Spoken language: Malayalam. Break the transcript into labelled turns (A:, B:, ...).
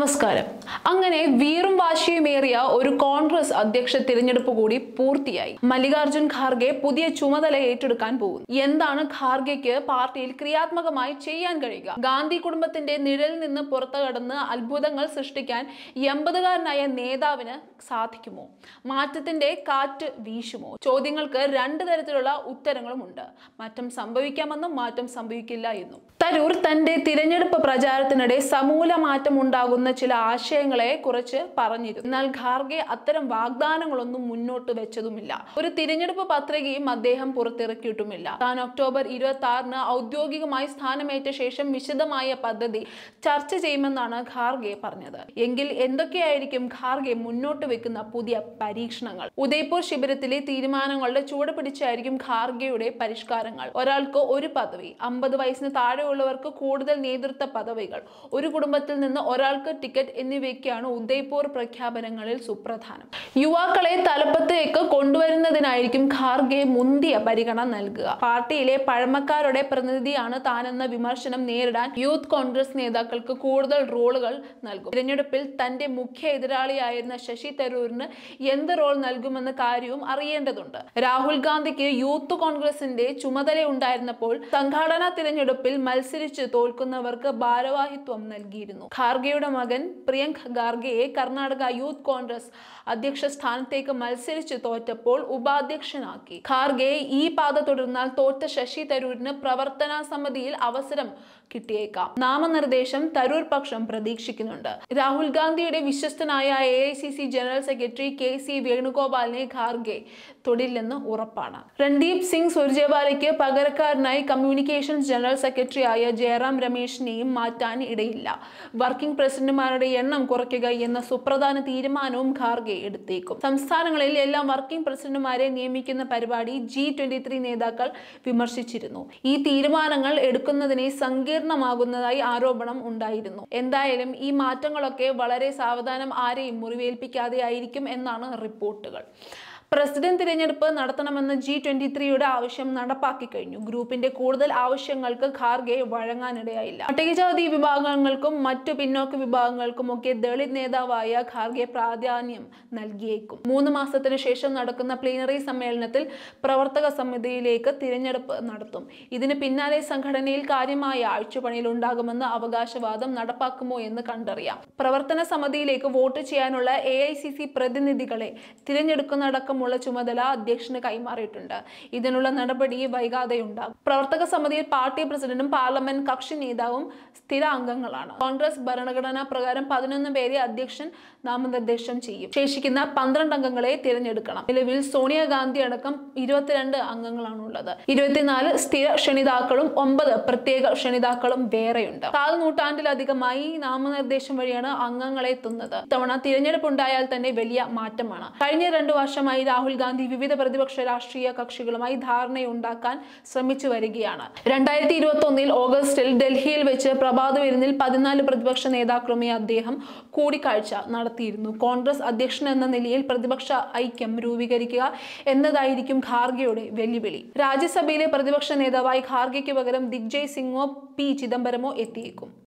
A: നമസ്കാരം അങ്ങനെ വീറും വാശിയുമേറിയ ഒരു കോൺഗ്രസ് അധ്യക്ഷ തിരഞ്ഞെടുപ്പ് കൂടി പൂർത്തിയായി മല്ലികാർജുൻ ഖാർഗെ പുതിയ ചുമതല ഏറ്റെടുക്കാൻ പോകുന്നു എന്താണ് ഖാർഗെക്ക് പാർട്ടിയിൽ ക്രിയാത്മകമായി ചെയ്യാൻ കഴിയുക ഗാന്ധി കുടുംബത്തിന്റെ നിഴലിൽ നിന്ന് പുറത്തു കടന്ന് അത്ഭുതങ്ങൾ സൃഷ്ടിക്കാൻ എൺപതുകാരനായ നേതാവിന് സാധിക്കുമോ മാറ്റത്തിന്റെ കാറ്റ് വീശുമോ ചോദ്യങ്ങൾക്ക് രണ്ട് തരത്തിലുള്ള ഉത്തരങ്ങളുമുണ്ട് മാറ്റം സംഭവിക്കാമെന്നും മാറ്റം സംഭവിക്കില്ല എന്നും തരൂർ തന്റെ തിരഞ്ഞെടുപ്പ് പ്രചാരത്തിനിടെ സമൂല മാറ്റം ഉണ്ടാകുന്ന ചില ആശയങ്ങളെ കുറിച്ച് പറഞ്ഞിരുന്നു എന്നാൽ ഖാർഗെ അത്തരം വാഗ്ദാനങ്ങളൊന്നും മുന്നോട്ട് വെച്ചതുമില്ല ഒരു തിരഞ്ഞെടുപ്പ് പത്രികയും അദ്ദേഹം പുറത്തിറക്കിയിട്ടുമില്ല താൻ ഒക്ടോബർ ഇരുപത്തി ആറിന് ഔദ്യോഗികമായി സ്ഥാനമേറ്റ ശേഷം വിശദമായ പദ്ധതി ചർച്ച ചെയ്യുമെന്നാണ് ഖാർഗെ പറഞ്ഞത് എങ്കിൽ എന്തൊക്കെയായിരിക്കും ഖാർഗെ മുന്നോട്ട് വെക്കുന്ന പുതിയ പരീക്ഷണങ്ങൾ ഉദയ്പൂർ ശിബിരത്തിലെ തീരുമാനങ്ങളുടെ ചുവട് പിടിച്ചായിരിക്കും ഖാർഗെയുടെ പരിഷ്കാരങ്ങൾ ഒരാൾക്ക് ഒരു പദവി അമ്പത് വയസ്സിന് താഴെയുള്ളവർക്ക് കൂടുതൽ നേതൃത്വ പദവികൾ ഒരു കുടുംബത്തിൽ നിന്ന് ഒരാൾക്ക് ടിക്കറ്റ് എന്നിവയൊക്കെയാണ് ഉദയ്പൂർ പ്രഖ്യാപനങ്ങളിൽ സുപ്രധാനം യുവാക്കളെ തലപ്പത്തേക്ക് കൊണ്ടുവരുന്നതിനായിരിക്കും ഖാർഗെ മുന്തിയ പരിഗണന നൽകുക പാർട്ടിയിലെ പഴമക്കാരുടെ പ്രതിനിധിയാണ് താനെന്ന വിമർശനം നേരിടാൻ യൂത്ത് കോൺഗ്രസ് നേതാക്കൾക്ക് കൂടുതൽ റോളുകൾ നൽകും തിരഞ്ഞെടുപ്പിൽ തന്റെ മുഖ്യ എതിരാളിയായിരുന്ന ശശി തരൂരിന് എന്ത് റോൾ നൽകുമെന്ന കാര്യവും അറിയേണ്ടതുണ്ട് രാഹുൽ ഗാന്ധിക്ക് യൂത്ത് കോൺഗ്രസിന്റെ ചുമതല ഉണ്ടായിരുന്നപ്പോൾ സംഘാടന തിരഞ്ഞെടുപ്പിൽ മത്സരിച്ച് തോൽക്കുന്നവർക്ക് ഭാരവാഹിത്വം നൽകിയിരുന്നു ഖാർഗെയുടെ മകൻ പ്രിയങ്ക് ഖാർഗെയെ കർണാടക യൂത്ത് കോൺഗ്രസ് അധ്യക്ഷ സ്ഥാനത്തേക്ക് മത്സരിച്ച് തോറ്റപ്പോൾ ഉപാധ്യക്ഷനാക്കി ഖാർഗെ ഈ പാത തുടർന്നാൽ തോറ്റ ശശി തരൂരിന് പ്രവർത്തന സമിതിയിൽ അവസരം കിട്ടിയേക്കാം നാമനിർദ്ദേശം തരൂർ പക്ഷം പ്രതീക്ഷിക്കുന്നുണ്ട് രാഹുൽ ഗാന്ധിയുടെ വിശ്വസ്തനായ A I C C general secretary K C വേണുഗോപാലിനെ ഖാർഗെ തൊടില്ലെന്ന് ഉറപ്പാണ് രൺദീപ് സിംഗ് സുർജേവാലയ്ക്ക് പകരക്കാരനായി കമ്മ്യൂണിക്കേഷൻസ് ജനറൽ സെക്രട്ടറി ആയ ജയറാം രമേശിനെയും മാറ്റാൻ ഇടയില്ല വർക്കിംഗ് പ്രസിഡന്റുമാരുടെ എണ്ണം കുറയ്ക്കുക എന്ന സുപ്രധാന തീരുമാനവും ഖാർഗെ എടുത്തേക്കും സംസ്ഥാനങ്ങളിൽ എല്ലാം വർക്കിംഗ് പ്രസിഡന്റുമാരെ നിയമിക്കുന്ന പരിപാടി ജി ട്വന്റി ത്രീ നേതാക്കൾ വിമർശിച്ചിരുന്നു ഈ തീരുമാനങ്ങൾ എടുക്കുന്നതിനെ സങ്കീർണമാകുന്നതായി ആരോപണം ഉണ്ടായിരുന്നു എന്തായാലും ഈ മാറ്റങ്ങളൊക്കെ വളരെ സാവധാനം ആരെയും മുറിവേൽപ്പിക്കാതെ ആയിരിക്കും എന്നാണ് റിപ്പോർട്ടുകൾ പ്രസിഡന്റ് തിരഞ്ഞെടുപ്പ് നടത്തണമെന്ന ജി ട്വന്റി ത്രീയുടെ ആവശ്യം നടപ്പാക്കി കഴിഞ്ഞു ഗ്രൂപ്പിന്റെ കൂടുതൽ ആവശ്യങ്ങൾക്ക് ഖാർഗെ വഴങ്ങാനിടയായില്ല പട്ടികജാതി വിഭാഗങ്ങൾക്കും മറ്റു പിന്നോക്ക വിഭാഗങ്ങൾക്കും ഒക്കെ ദളിത് നേതാവായ ഖാർഗെ പ്രാധാന്യം നൽകിയേക്കും മൂന്ന് മാസത്തിന് ശേഷം നടക്കുന്ന പ്ലീനറി സമ്മേളനത്തിൽ പ്രവർത്തക സമിതിയിലേക്ക് തിരഞ്ഞെടുപ്പ് നടത്തും ഇതിന് പിന്നാലെ സംഘടനയിൽ കാര്യമായ ആഴ്ചപ്പണിയിൽ ഉണ്ടാകുമെന്ന അവകാശവാദം നടപ്പാക്കുമോ എന്ന് കണ്ടറിയാം പ്രവർത്തന സമിതിയിലേക്ക് വോട്ട് ചെയ്യാനുള്ള എ ഐ സി സി പ്രതിനിധികളെ തിരഞ്ഞെടുക്കുന്നതടക്കമുള്ള ചുമതല അധ്യക്ഷന് കൈമാറിയിട്ടുണ്ട് ഇതിനുള്ള നടപടി വൈകാതെ ഉണ്ടാകും പ്രവർത്തക സമിതിയിൽ പാർട്ടി പ്രസിഡന്റും പാർലമെന്റ് കക്ഷി നേതാവും സ്ഥിര അംഗങ്ങളാണ് കോൺഗ്രസ് ഭരണഘടനാ പ്രകാരം പതിനൊന്ന് പേരെ അധ്യക്ഷൻ നാമനിർദ്ദേശം ചെയ്യും ശേഷിക്കുന്ന പന്ത്രണ്ട് അംഗങ്ങളെ തിരഞ്ഞെടുക്കണം നിലവിൽ സോണിയാഗാന്ധി അടക്കം ഇരുപത്തിരണ്ട് അംഗങ്ങളാണുള്ളത് ഇരുപത്തിനാല് സ്ഥിര ക്ഷണിതാക്കളും ഒമ്പത് പ്രത്യേക ക്ഷണിതാക്കളും വേറെയുണ്ട് കാൽ നൂറ്റാണ്ടിലധികമായി നാമനിർദ്ദേശം വഴിയാണ് അംഗങ്ങളെ എത്തുന്നത് ഇത്തവണ തിരഞ്ഞെടുപ്പ് ഉണ്ടായാൽ തന്നെ വലിയ മാറ്റമാണ് കഴിഞ്ഞ രണ്ടു വർഷമായി രാഹുൽ ഗാന്ധി വിവിധ പ്രതിപക്ഷ രാഷ്ട്രീയ കക്ഷികളുമായി ധാരണയുണ്ടാക്കാൻ ശ്രമിച്ചു വരികയാണ് രണ്ടായിരത്തി ഇരുപത്തി ഒന്നിൽ ഓഗസ്റ്റിൽ ഡൽഹിയിൽ വെച്ച് പ്രഭാത വിരുന്നിൽ പതിനാല് പ്രതിപക്ഷ നേതാക്കളുമായി അദ്ദേഹം കൂടിക്കാഴ്ച നടത്തിയിരുന്നു കോൺഗ്രസ് അധ്യക്ഷൻ എന്ന നിലയിൽ പ്രതിപക്ഷ ഐക്യം രൂപീകരിക്കുക എന്നതായിരിക്കും ഖാർഗെയുടെ വെല്ലുവിളി രാജ്യസഭയിലെ പ്രതിപക്ഷ നേതാവായി ഖാർഗെയ്ക്ക് പകരം ദിഗ്ജയ് സിംഗോ പി ചിദംബരമോ എത്തിയേക്കും